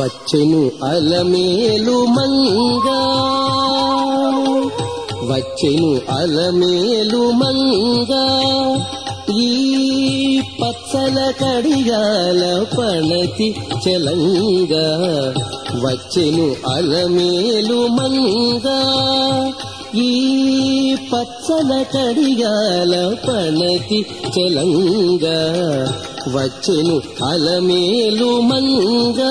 వచ్చెను అలమేలు మంగా వచ్చెను అలమేలు మంగా ఈ పచ్చల కడియాల పణతి చలంగా వచ్చెను అలమేలు మంగా ఈ పచ్చల కడియాల పణతి చలంగా వచ్చెను అలమేలు మంగా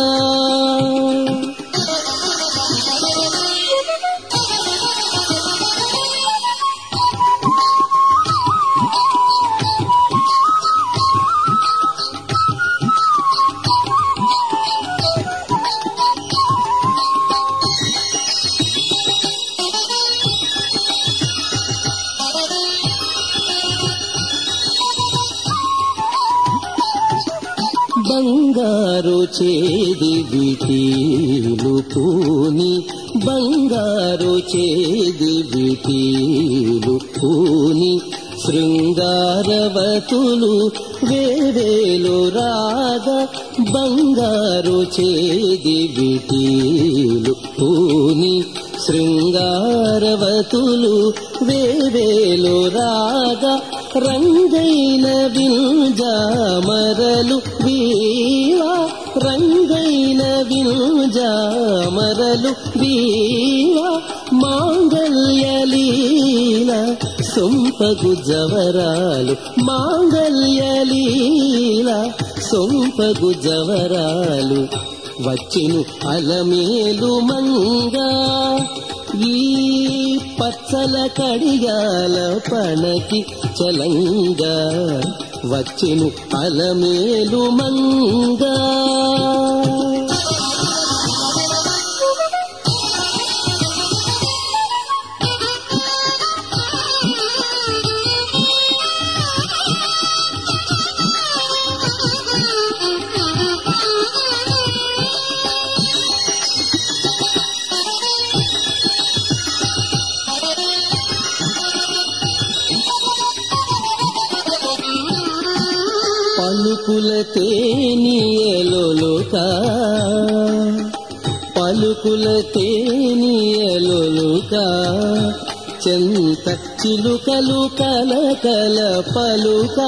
బంగారు చేది విటీలు పూని బంగారు చేది విటీలు పూని శృంగారవతులు వేవేలు రాగ బంగారు చేది విటీలు పూని శృంగారవతులు వేవేలు రాగ రంగైన వింజామరలు వీవా రంగైన వింజామరలు వీవా మాంగల్యలీల సొంపగు జవరాలు మాంగల్యలీల సొంపగు జవరాలు వచ్చెను అలమేలు మంగా ఈ పచ్చల కడిగాల పణకి చలంగా వచ్చెను అలమేలు మంగా పలుకుల తేనియలొలుక పలుకుల తేనియలొలుక చెంత చిలుకలు కల కల పలుక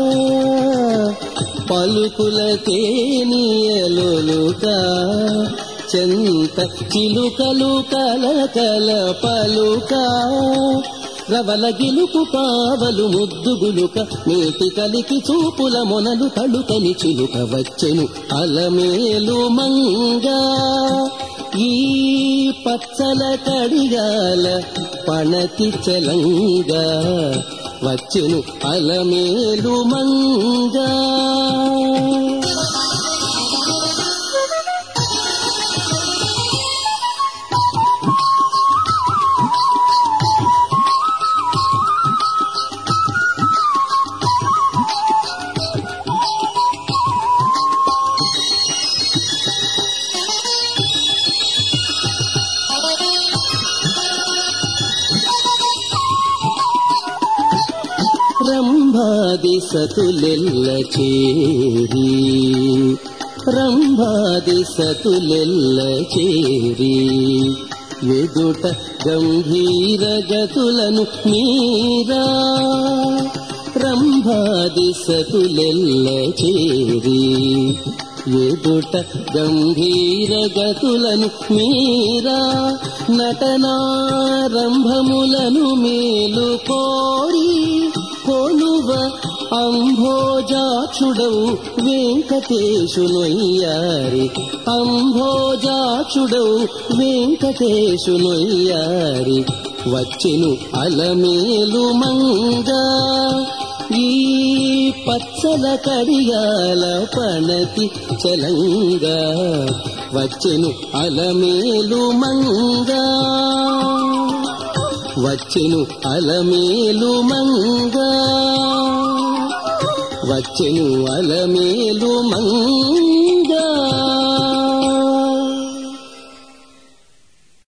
పలుకుల తేనియలొలుక చెంత చిలుకలు కల కల పలుక రవల గిలుపు కావలు ముద్దుగులుక నేటి కలికి చూపుల మొనలు తళుకని చిలుక వచ్చెను అలమేలు మంగా ఈ పచ్చల కడిగాల పణతి చలంగా వచ్చెను అలమేలు మంగా రంభాది సతులెల్ల చేరి రంభాది సతులెల్ల చేరి ఎదుట గంభీర గతులను మీరా రంభాది సతులెల్ల చేరి ఎదుట గంభీర గతులను మీరా నటనారంభములను మేలు కోరి కొలువ అంభోజాక్షుడవు వెంకటేశునొయ్యారి అంభోజాక్షుడవు వెంకటేశునొయ్యారి వచ్చెను అలమేలు మంగా ఈ పచ్చల కడిగాల పణతి చలంగా వచ్చెను అలమేలు మంగా వచ్చెను అలమేలు మంగా వచ్చెను అలమేలు మంగా